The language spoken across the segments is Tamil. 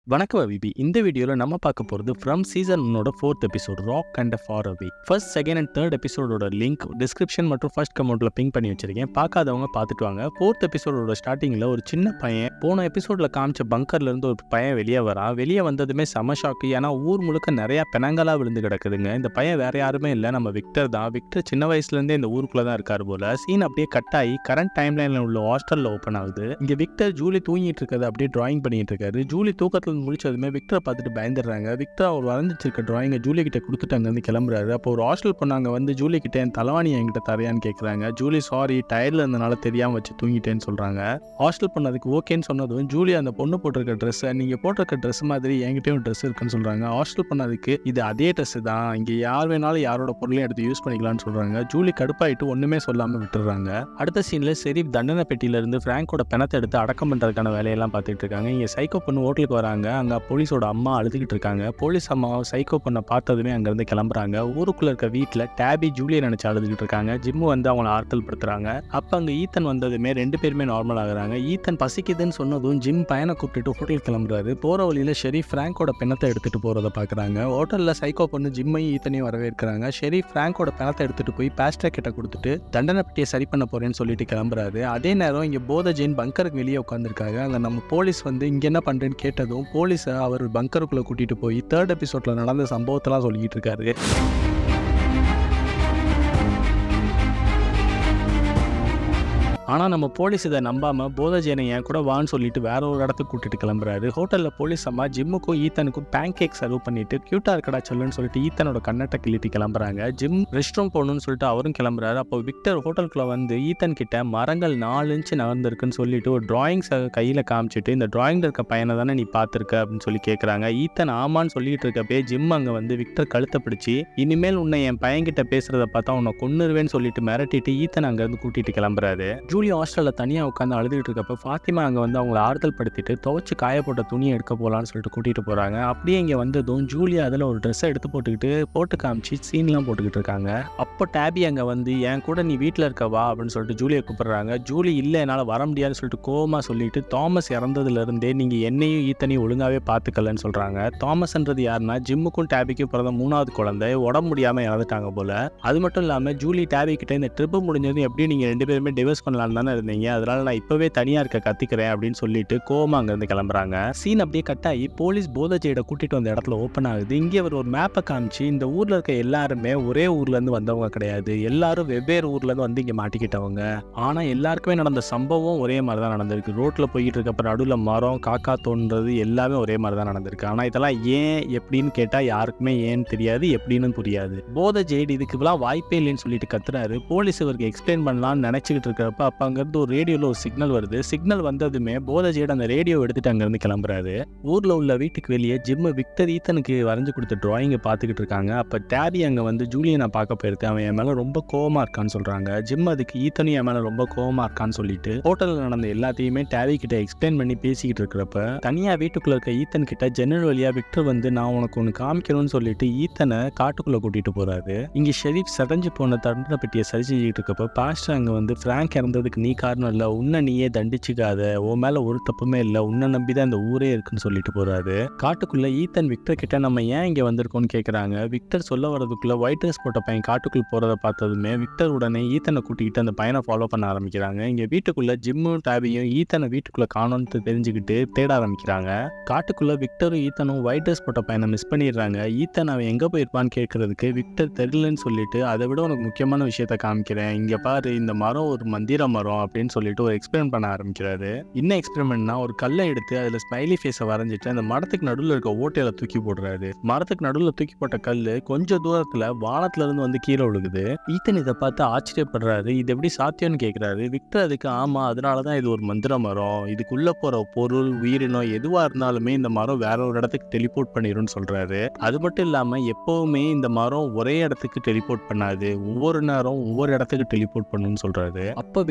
வணக்கம் அபிபி இந்த வீடியோவில் நம்ம பார்க்க போகிறது ஃப்ரம் சீசன் ஒன்னோட fourth episode rock and far away first second and third எபிசோடோட லிங்க் டிஸ்கிரிப்ஷன் மற்றும் ஃபர்ஸ்ட் கமெண்ட்டில் பிங்க் பண்ணி வச்சிருக்கேன் பார்க்காதவங்க பார்த்துட்டு வாங்க ஃபோர்த் எபிசோடோட ஸ்டார்டிங்கில் ஒரு சின்ன பையன் போன எபிசோடில் காமிச்ச பங்கர்லேருந்து ஒரு பையன் வெளியே வரான் வெளியே வந்ததுமே செம ஷாக்கு ஏன்னா ஊர் முழுக்க நிறையா பெனங்களாக விழுந்து கிடக்குதுங்க இந்த பையன் வேற யாருமே இல்லை நம்ம விக்டர் தான் விக்டர் சின்ன வயசுலேருந்தே இந்த ஊருக்குள்ளே தான் இருக்கார் போல சீன் அப்படியே கட் ஆகி கரண்ட் டைம் லைனில் உள்ள ஹாஸ்டலில் ஓப்பன் ஆகுது இங்கே விக்டர் ஜூலி தூங்கிட்டு இருக்கிறது அப்படியே டிராயிங் பண்ணிட்டு இருக்காரு ஜூலி தூக்கத்தில் இருந்து முடிச்சதுமே விக்டரை பார்த்துட்டு பயந்துடுறாங்க விக்டர் அவர் வரைஞ்சி வச்சிருக்க டிராயிங்கை ஜூலி கிட்ட கொடுத்துட்டு அங்கேருந்து கிளம்புறாரு அப்போ ஒரு ஹாஸ்டல் பொண்ணாங்க வந்து ஜூலி கிட்ட என் தலைவாணி என்கிட்ட தரையான்னு கேட்குறாங்க ஜூலி சாரி டயர்ல இருந்தனால தெரியாம வச்சு தூங்கிட்டேன்னு சொல்றாங்க ஹாஸ்டல் பொண்ணு அதுக்கு ஓகேன்னு சொன்னதும் ஜூலி அந்த பொண்ணு போட்டிருக்க ட்ரெஸ்ஸை நீங்க போட்டிருக்க ட்ரெஸ் மாதிரி என்கிட்டயும் ட்ரெஸ் இருக்குன்னு சொல்றாங்க ஹாஸ்டல் பண்ணதுக்கு இது அதே ட்ரெஸ் தான் இங்க யார் வேணாலும் யாரோட பொருளையும் எடுத்து யூஸ் பண்ணிக்கலாம்னு சொல்றாங்க ஜூலி கடுப்பாயிட்டு ஒண்ணுமே சொல்லாம விட்டுறாங்க அடுத்த சீன்ல சரி தண்டனை பெட்டியில இருந்து பிராங்கோட பணத்தை எடுத்து அடக்கம் பண்றதுக்கான வேலையெல்லாம் பார்த்துட்டு இருக்காங்க இங்க சைக்கோ பொண்ணு ஹோட்டலுக்கு வராங்க அங்க போலீஸோட அம்மா அழுதுகிட்டு இருக்காங்க போலீஸ் அம்மா சைக்கோ பொண்ணை பார்த்ததுமே அங்கிருந்து கிளம்புறாங்க ஊருக்குள்ள இருக்க வீட்டில் டேபி ஜூலியை நினைச்சு அழுதுகிட்டு இருக்காங்க ஜிம்மு வந்து அவங்கள ஆறுதல் படுத்துறாங்க அப்ப அங்க ஈத்தன் வந்ததுமே ரெண்டு பேருமே நார்மல் ஆகுறாங்க ஈத்தன் பசிக்குதுன்னு சொன்னதும் ஜிம் பையனை கூப்பிட்டுட்டு ஹோட்டல் கிளம்புறாரு போற வழியில ஷெரீஃப் ஃப்ராங்கோட பிணத்தை எடுத்துட்டு போறத பாக்குறாங்க ஹோட்டல்ல சைக்கோ பொண்ணு ஜிம்மையும் ஈத்தனையும் வரவேற்கிறாங்க ஷெரீஃப் ஃப்ராங்கோட பிணத்தை எடுத்துட்டு போய் பேஸ்டர் கிட்ட கொடுத்துட்டு தண்டனை பெட்டியை சரி பண்ண போறேன்னு சொல்லிட்டு கிளம்புறாரு அதே நேரம் இங்க போத ஜெயின் பங்கருக்கு வெளியே உட்காந்துருக்காங்க அங்க நம்ம போலீஸ் வந்து இங்க என்ன பண்றேன்னு கேட்டதும் போலீஸ் அவர் பங்கருக்குள்ள கூட்டிட்டு போய் தேர்ட் எபிசோட்ல நடந்த சம்பவத்தெல்லாம் சொல்லிட்டு இருக்காரு ஆனால் நம்ம போலீஸ் இதை நம்பாம போதஜேனை என் கூட வான்னு சொல்லிட்டு வேற ஒரு இடத்துக்கு கூட்டிட்டு கிளம்புறாரு ஹோட்டலில் போலீஸ் அம்மா ஜிம்முக்கும் ஈத்தனுக்கும் பேன் கேக் சர்வ் பண்ணிட்டு கியூட்டா இருக்கடா சொல்லுன்னு சொல்லிட்டு ஈத்தனோட கண்ணட்டை கிள்ளிட்டு கிளம்புறாங்க ஜிம் ரெஸ்ட் ரூம் போகணும்னு சொல்லிட்டு அவரும் கிளம்புறாரு அப்போ விக்டர் ஹோட்டலுக்குள்ள வந்து ஈத்தன் கிட்ட மரங்கள் நாலு இன்ச்சு நகர்ந்திருக்குன்னு சொல்லிட்டு ஒரு டிராயிங்ஸை கையில் காமிச்சிட்டு இந்த டிராயிங்கில் இருக்க பையனை தானே நீ பார்த்துருக்க அப்படின்னு சொல்லி கேட்குறாங்க ஈத்தன் ஆமான்னு சொல்லிட்டு இருக்கப்பே ஜிம் அங்கே வந்து விக்டர் கழுத்தை பிடிச்சி இனிமேல் உன்னை என் பையன்கிட்ட பேசுறத பார்த்தா உன்னை கொன்னுருவேன்னு சொல்லிட்டு மிரட்டிட்டு ஈத்தன் அங்கேருந்து கூட்டிட்டு கிளம்புறாரு ஜூலி ஹாஸ்டலில் தனியாக உட்காந்து அழுதுகிட்டு இருக்கப்ப ஃபாத்திமா அங்கே வந்து அவங்கள ஆறுதல் படுத்திட்டு துவைச்சு காய போட்ட துணியை எடுக்க போகலான்னு சொல்லிட்டு கூட்டிகிட்டு போகிறாங்க அப்படியே இங்கே வந்ததும் ஜூலி அதில் ஒரு ட்ரெஸ்ஸை எடுத்து போட்டுக்கிட்டு போட்டு காமிச்சு சீன்லாம் போட்டுக்கிட்டு இருக்காங்க அப்போ டேபி அங்கே வந்து என் கூட நீ வீட்டில் இருக்க வா அப்படின்னு சொல்லிட்டு ஜூலியை கூப்பிடுறாங்க ஜூலி இல்லை என்னால் வர முடியாதுன்னு சொல்லிட்டு கோவமாக சொல்லிட்டு தாமஸ் இறந்ததுலேருந்தே நீங்கள் என்னையும் ஈத்தனையும் ஒழுங்காகவே பார்த்துக்கலன்னு சொல்கிறாங்க தாமஸ்ன்றது யாருன்னா ஜிம்முக்கும் டேபிக்கும் பிறந்த மூணாவது குழந்தை உடம்பு முடியாமல் இறந்துட்டாங்க போல அது மட்டும் இல்லாமல் ஜூலி டேபி கிட்ட இந்த ட்ரிப்பு முடிஞ்சதும் எப்படி நீங்கள் ரெண்டு பேருமே டிவோர்ஸ் பண்ணலான்னு தானே இருந்தீங்க அதனால நான் இப்போவே தனியாக இருக்க கத்திக்கிறேன் அப்படின்னு சொல்லிட்டு கோவமா அங்கேருந்து கிளம்புறாங்க சீன் அப்படியே கட் ஆகி போலீஸ் போதஜெயிட கூட்டிட்டு வந்த இடத்துல ஓப்பன் ஆகுது இங்கே அவர் ஒரு மேப்பை காமிச்சு இந்த ஊரில் இருக்க எல்லாருமே ஒரே ஊர்லேருந்து வந்தவங்க கிடையாது எல்லாரும் வெவ்வேறு ஊர்லேருந்து வந்து இங்கே மாட்டிக்கிட்டவங்க ஆனால் எல்லாருக்குமே நடந்த சம்பவம் ஒரே மாதிரி தான் நடந்திருக்கு ரோட்டில் போய்கிட்டு இருக்கப்ப நடுவில் மரம் காக்கா தோன்றது எல்லாமே ஒரே மாதிரி தான் நடந்திருக்கு ஆனால் இதெல்லாம் ஏன் எப்படின்னு கேட்டால் யாருக்குமே ஏன்னு தெரியாது எப்படின்னு புரியாது போத ஜெயிட் இதுக்குலாம் வாய்ப்பே இல்லைன்னு சொல்லிட்டு கத்துறாரு போலீஸ் இவருக்கு எக்ஸ்பிளைன் பண்ணலாம்னு நினச்சிக்கிட்டு இருக்கிறப்ப அப்போ அங்கேருந்து ஒரு ரேடியோவில் ஒரு சிக்னல் வருது சிக்னல் வந்ததுமே போத ஜெயிட் அந்த ரேடியோ எடுத்துட்டு அங்கேருந்து கிளம்புறாரு ஊரில் உள்ள வீட்டுக்கு வெளியே ஜிம்மு விக்டர் ஈத்தனுக்கு வரைஞ்சு கொடுத்த டிராயிங்கை பார்த்துக்கிட்டு இருக்காங்க அப்போ டேபி அங்கே வந்து ஜூலியை நான் பார்க்க போயிருக்கேன் அவன் என் மேலே ரொம்ப கோவமாக இருக்கான்னு சொல்கிறாங்க ஜிம் அதுக்கு ஈத்தனும் என் மேலே ரொம்ப கோவமாக இருக்கான்னு சொல்லிட்டு ஹோட்டலில் நடந்த எல்லாத்தையுமே டேவி கிட்ட எக்ஸ்பிளைன் பண்ணி பேசிக்கிட்டு இருக்கிறப்ப தனியாக வீட்டுக்குள்ள இருக்க ஈத்தன் கிட்ட ஜன்னல் வழியாக விக்டர் வந்து நான் உனக்கு ஒன்று காமிக்கணும்னு சொல்லிட்டு ஈத்தனை காட்டுக்குள்ளே கூட்டிட்டு போறாரு இங்கே ஷெரீப் சதஞ்சு போன தண்டனை பெட்டியை சரி செஞ்சுட்டு இருக்கப்ப பாஸ்டர் அங்கே வந்து ஃப்ராங்க் இறந்ததுக்கு நீ காரணம் இல்லை உன்னை நீயே தண்டிச்சுக்காத உன் மேலே ஒரு தப்புமே இல்லை உன்னை நம்பி தான் இந்த ஊரே இருக்குன்னு சொல்லிட்டு போறாரு காட்டுக்குள்ள ஈத்தன் விக்டர் கிட்ட நம்ம ஏன் இங்கே வந்திருக்கோம்னு கேட்குறாங்க விக்டர் சொல்ல வரதுக்குள்ள ஒயிட் ட்ரெஸ் போட்ட பையன் காட்டுக்குள்ள போறத பார்த்ததுமே விக்டர் உடனே ஈத்தனை கூட்டிக்கிட்டு அந்த பையனை ஃபாலோ பண்ண ஆரம்பிக்கிறாங்க இங்கே வீட்டுக்குள்ள ஜிம்மும் டாபியும் ஈத்தனை வீட்டுக்குள்ள காணோன்னு தெரிஞ்சுக்கிட்டு தேட ஆரம்பிக்கிறாங்க காட்டுக்குள்ள விக்டரும் ஈத்தனும் ஒயிட் ட்ரெஸ் போட்ட பையனை மிஸ் பண்ணிடுறாங்க ஈத்தன் அவன் எங்கே போயிருப்பான்னு கேட்கறதுக்கு விக்டர் தெரியலன்னு சொல்லிட்டு அதை விட உனக்கு முக்கியமான விஷயத்த காமிக்கிறேன் இங்கே பாரு இந்த மரம் ஒரு மந்திர மரம் அப்படின்னு சொல்லிட்டு ஒரு எக்ஸ்பெரிமெண்ட் பண்ண ஆரம்பிக்கிறாரு என்ன எக்ஸ்பெரிமெண்ட்னா ஒரு கல்லை எடுத்து அதில் ஸ்மைலி ஃபேஸை வரைஞ்சிட்டு அந்த மரத்துக்கு நடுவில் இருக்க ஓட்டையில தூக்கி போடுறாரு மரத்துக்கு நடுவில் தூக்கி போட்ட கல் கொஞ்சம் தூரத்தில் வானத்துல இருந்து வந்து கீழே விழுகுது ஈத்தன் இதை பார்த்து ஆச்சரியப்படுறாரு இது எப்படி சாத்தியம்னு கேட்குறாரு விக்டர் அதுக்கு ஆமாம் அதனால தான் இது ஒரு மந்திர மரம் இதுக்குள்ளே போகிற பொருள் உயிரினம் எதுவாக இருந்தாலுமே இந்த மரம் வேற ஒரு இடத்துக்கு டெலிபோர்ட் பண்ணிடும்னு சொல்கிறாரு அது மட்டும் இல்லாமல் எப்போவுமே இந்த மரம் ஒரே இடத்துக்கு டெலிபோர்ட் பண்ணாது ஒவ்வொரு நேரம் ஒவ்வொரு இடத்துக்கு டெலிபோர்ட் பண்ணுன்னு சொல்கிறாரு அப்போ விக்டர்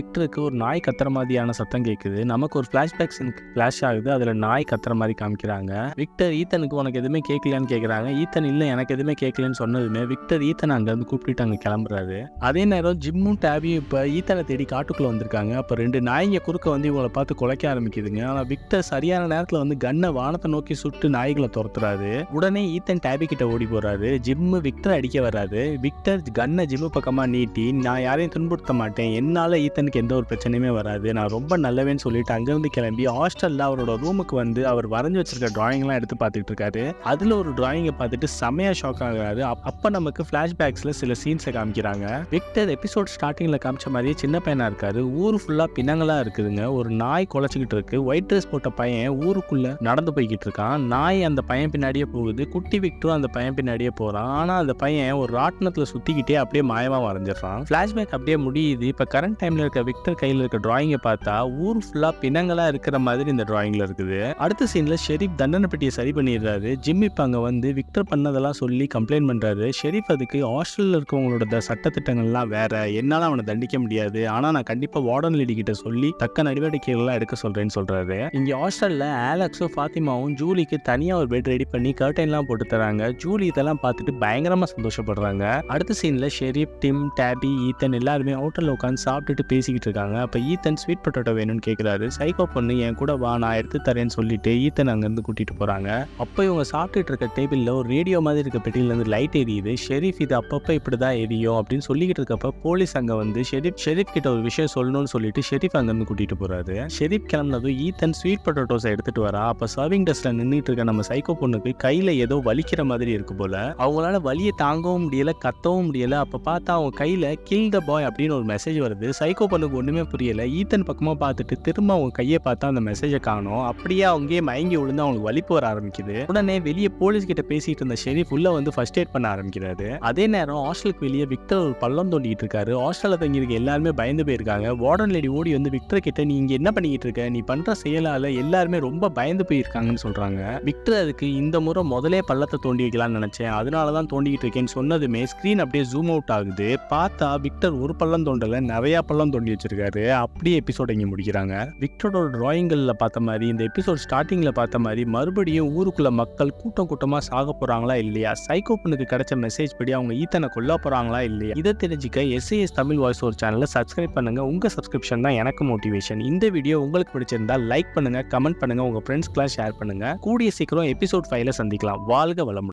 விக்டருக்கு ஒரு நாய் கத்துற மாதிரியான சத்தம் கேட்குது நமக்கு ஒரு ஃப்ளாஷ்பேக் சீன் ஃப்ளாஷ் ஆகுது அதில் நாய் கத்துற மாதிரி காமிக்கிறாங்க விக்டர் ஈத்தனுக்கு உனக்கு எதுவுமே கேட்கலையான்னு கேட்குறாங்க ஈத்தன் இல்லை எனக்கு எதுவுமே கேட்கலன்னு சொன்னதுமே விக்டர் ஈத்தன் அங்கேருந்து கூப்பிட்டு அங்கே கிளம்புறாரு அதே நேரம் ஜிம்மும் டேபியும் இப்போ ஈத்தனை தேடி காட்டுக்குள்ளே வந்திருக்காங்க அப்போ ரெண்டு நாய்ங்க குறுக்க வந்து இவங்களை பார்த்து குலைக்க ஆரம்பிக்குதுங்க ஆனால் விக்டர் சரியான நேரத்தில் வந்து கன்னை வானத்தை நோக்கி சுட்டு நாய்களை துரத்துறாரு உடனே ஈத்தன் டேபி கிட்ட ஓடி போறாரு ஜிம்மு விக்டர் அடிக்க வராது விக்டர் கன்னை ஜிம்மு பக்கமா நீட்டி நான் யாரையும் துன்புறுத்த மாட்டேன் என்னால ஈத்தனுக்கு எந்த ஒரு பிரச்சனையுமே வராது நான் ரொம்ப நல்லவேன்னு சொல்லிட்டு அங்கிருந்து கிளம்பி ஹாஸ்டல்ல அவரோட ரூமுக்கு வந்து அவர் வரைஞ்சு வச்சிருக்க டிராயிங்லாம் எடுத்து பார்த்துட்டு இருக்காரு அதுல ஒரு டிராயிங்கை பார்த்துட்டு செமையா ஷாக் ஆகுறாரு அப்- அப்ப நமக்கு ஃபிளாஷ்பேக்ஸ்ல சில சீன்ஸை காமிக்கிறாங்க விக்டர் எபிசோட் ஸ்டார்டிங்ல காமிச்ச மாதிரியே சின்ன பையனா இருக்காரு ஊர் ஃபுல்லா பிணங்களா இருக்குதுங்க ஒரு நாய் குலைச்சிக்கிட்டு இருக்கு ஒயிட் ட்ரெஸ் போட்ட பையன் ஊருக்குள்ள நடந்து போய்கிட்டு இருக்கான் நாய் அந்த பையன் பின்னாடியே போகுது குட்டி விக்டரும் அந்த பையன் பின்னாடியே போறான் ஆனா அந்த பையன் ஒரு ராட்டினத்துல சுத்திக்கிட்டே அப்படியே மாயமா வரைஞ்சிடறான் ஃபிளாஷ்பேக் அப்படியே முடியுது இப்ப கரண்ட் டைம்ல இருக்க விக்டர் கையில இருக்க டிராயிங்கை பார்த்தா ஊர் ஃபுல்லா பிணங்களா இருக்கிற மாதிரி இந்த டிராயிங்ல இருக்குது அடுத்த சீன்ல ஷெரீப் தண்டனை பெட்டியை சரி பண்ணிடுறாரு ஜிம் இப்ப அங்க வந்து விக்டர் பண்ணதெல்லாம் சொல்லி கம்ப்ளைண்ட் பண்றாரு ஷெரீப் அதுக்கு ஹாஸ்டல்ல இருக்கவங்களோட த- சட்டத்திட்டங்கள்லாம் வேற என்னால அவனை தண்டிக்க முடியாது ஆனா நான் கண்டிப்பா வார்டன் லேடி கிட்ட சொல்லி தக்க நடவடிக்கைகள்லாம் எடுக்க சொல்றேன்னு சொல்றாரு இங்க ஹாஸ்டல்ல ஆலக்ஸும் ஃபாத்திமாவும் ஜூலிக்கு தனியா ஒரு பெட் ரெடி பண்ணி கர்டைன்லாம் போட்டு தராங்க ஜூலி இதெல்லாம் பார்த்துட்டு பயங்கரமா சந்தோஷப்படுறாங்க அடுத்த சீன்ல ஷெரீப் டிம் டேபி ஈத்தன் எல்லாருமே ஹோட்டல்ல உட்காந்து சாப்பிட்டுட்டு பேசிக்கிட்டு இருக்காங்க அப்ப ஈத்தன் ஸ்வீட் பொட்டேட்டோ வேணும்னு கேக்குறாரு சைக்கோ பொண்ணு என் கூட வா நான் எடுத்து தரேன்னு சொல்லிட்டு ஈத்தன் அங்கிருந்து கூட்டிட்டு போறாங்க அப்போ இவங்க சாப்பிட்டுட்டு இருக்க டேபிள்ல ஒரு ரேடியோ மாதிரி இருக்க பெட்டியில இருந்து லைட் எரியுது ஷெரீப் இது அப்பப்போ இப்படிதான் எரியும் அப்படின்னு சொல்லிக்கிட்டு இருக்கப்ப போலீஸ் அங்க வந்து ஷெரீப் ஷெரீப் கிட்ட ஒரு விஷயம் சொல்லணும்னு சொல்லிட்டு ஷெரீப் அங்கிருந்து கூட்டிட்டு போறாரு ஷெரீப் கிளம்புனதும் ஈத்தன் ஸ்வீட் பொட்டேட்டோஸை எடுத்துட்டு வரா அப்ப சர்விங் டெஸ்ட்ல நின்றுட்டு இருக்க நம்ம சைக்கோ பொண்ணுக்கு கையில ஏதோ வலிக்கிற மாதிரி இருக்கு போல அவங்களால வலியை தாங்கவும் முடியல கத்தவும் முடியல அப்ப பார்த்தா அவங்க கையில கில் த பாய் அப்படின்னு ஒரு மெசேஜ் வருது சைக்கோ பொண்ணுக்கு ஒண்ணுமே புரியல ஈத்தன் பக்கமா பார்த்துட்டு திரும்ப அவங்க கையை பார்த்தா அந்த மெசேஜை காணும் அப்படியே அவங்கயே மயங்கி விழுந்து அவங்களுக்கு வலிப்பு வர ஆரம்பிக்குது உடனே வெளியே போலீஸ் கிட்ட பேசிட்டு இருந்த ஷெரீஃப் உள்ள வந்து ஃபர்ஸ்ட் எய்ட் பண்ண ஆரம்பிக்கிறாரு அதே நேரம் ஹாஸ்டலுக்கு வெளியே விக்டர் ஒரு பள்ளம் தோண்டிட்டு இருக்காரு ஹாஸ்டல்ல தங்கி இருக்க எல்லாருமே பயந்து போயிருக்காங்க வார்டன் லேடி ஓடி வந்து விக்டர் கிட்ட நீ இங்க என்ன பண்ணிக்கிட்டு இருக்க நீ பண்ற செயலால எல்லாருமே ரொம்ப பயந்து போயிருக்காங்கன்னு சொல்றாங்க விக்டர் அதுக்கு இந்த முறை முதலே பள்ளத்தை தோண்டி வைக்கலாம்னு நினைச்சேன் அதனால தான் தோண்டிக்கிட்டு இருக்கேன்னு சொன்னதுமே ஸ்க்ரீன் அப்படியே ஜூம் அவுட் ஆகுது பார்த்தா விக்டர் ஒரு பள்ளம் தோண்டல நிறைய பள்ளம் தோண்டி வச்சிருக்காரு அப்படியே எபிசோட் இங்க முடிக்கிறாங்க விக்டரோட டிராயிங்கல்ல பார்த்த மாதிரி இந்த எபிசோட் ஸ்டார்டிங்ல பார்த்த மாதிரி மறுபடியும் ஊருக்குள்ள மக்கள் கூட்டம் கூட்டமா சாக போறாங்களா இல்லையா சைக்கோ பொண்ணுக்கு கிடைச்ச மெசேஜ் படி அவங்க ஈத்தனை கொல்ல போறாங்களா இல்லையா இதை தெரிஞ்சுக்க எஸ்ஏஎஸ் தமிழ் வாய்ஸ் ஒரு சேனலை சப்ஸ்கிரைப் பண்ணுங்க உங்க சப்ஸ்கிரிப்ஷன் தான் எனக்கு மோட்டிவேஷன் இந்த வீடியோ உங்களுக்கு பிடிச்சிருந்தா லைக் பண்ணுங்க கமெண்ட் பண்ணுங்க உங்க ஃப்ரெண்ட்ஸ்க்குலாம் ஷேர் பண்ணுங்க கூடிய சீக்கிரம் எபிசோட் ஃபைவ்ல சந்திக்கலாம் வாழ்க வளமுடன்